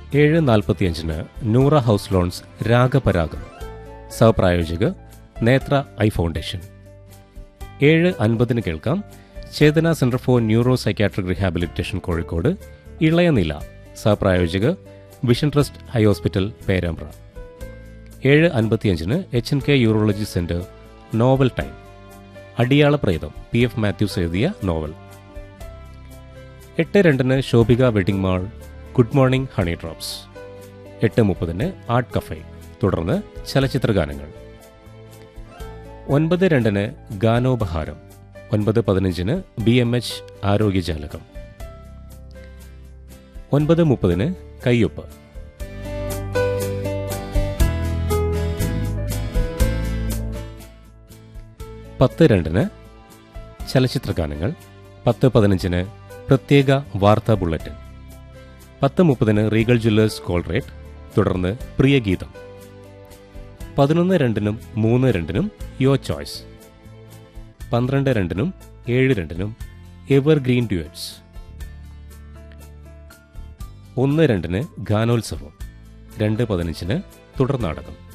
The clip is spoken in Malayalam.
ഏഴ് നാൽപ്പത്തിയഞ്ചിന് നൂറ ഹൗസ് ലോൺസ് രാഗപരാഗം സഹപ്രായോജക് നേത്ര ഐ ഫൗണ്ടേഷൻ ഏഴ് അൻപതിന് കേൾക്കാം Chethana centre for neuro psychiatric rehabilitation Kozhikode Ilayanila സഹപ്രായോജക് vision trust eye hospital Perambra ഏഴ് അൻപത്തിയഞ്ചിന് H N K urology centre novel time Adiyala Pretham P F Mathews എഴുതിയ നോവൽ എട്ട് രണ്ടിന് Shobhika wedding mall good morning honey drops എട്ട് മുപ്പതിന് ആർട്ട് കഫേ തുടർന്ന് ചലച്ചിത്ര ഗാനങ്ങൾ ഒൻപത് രണ്ടിന് ഗാനോപഹാരം ഒൻപത് പതിനഞ്ചിന് ബി എം എച്ച് ആരോഗ്യജാലകം ഒൻപത് മുപ്പതിന് കയ്യൊപ്പ് പത്ത് രണ്ടിന് ചലച്ചിത്ര ഗാനങ്ങൾ പത്ത് പതിനഞ്ചിന് പ്രത്യേക വാർത്താ ബുള്ളറ്റിൻ പത്ത് മുപ്പതിന് റീഗൽ ജ്വല്ലേഴ്സ് കോൾ റേറ്റ് തുടർന്ന് പ്രിയഗീതം പതിനൊന്ന് രണ്ടിനും മൂന്ന് രണ്ടിനും യോ ചോയ്സ് പന്ത്രണ്ട് രണ്ടിനും ഏഴ് രണ്ടിനും എവർ ഗ്രീൻ ഡ്യുവറ്റ്സ് ഒന്ന് രണ്ടിന് ഗാനോത്സവം രണ്ട് പതിനഞ്ചിന് തുടർനാടകം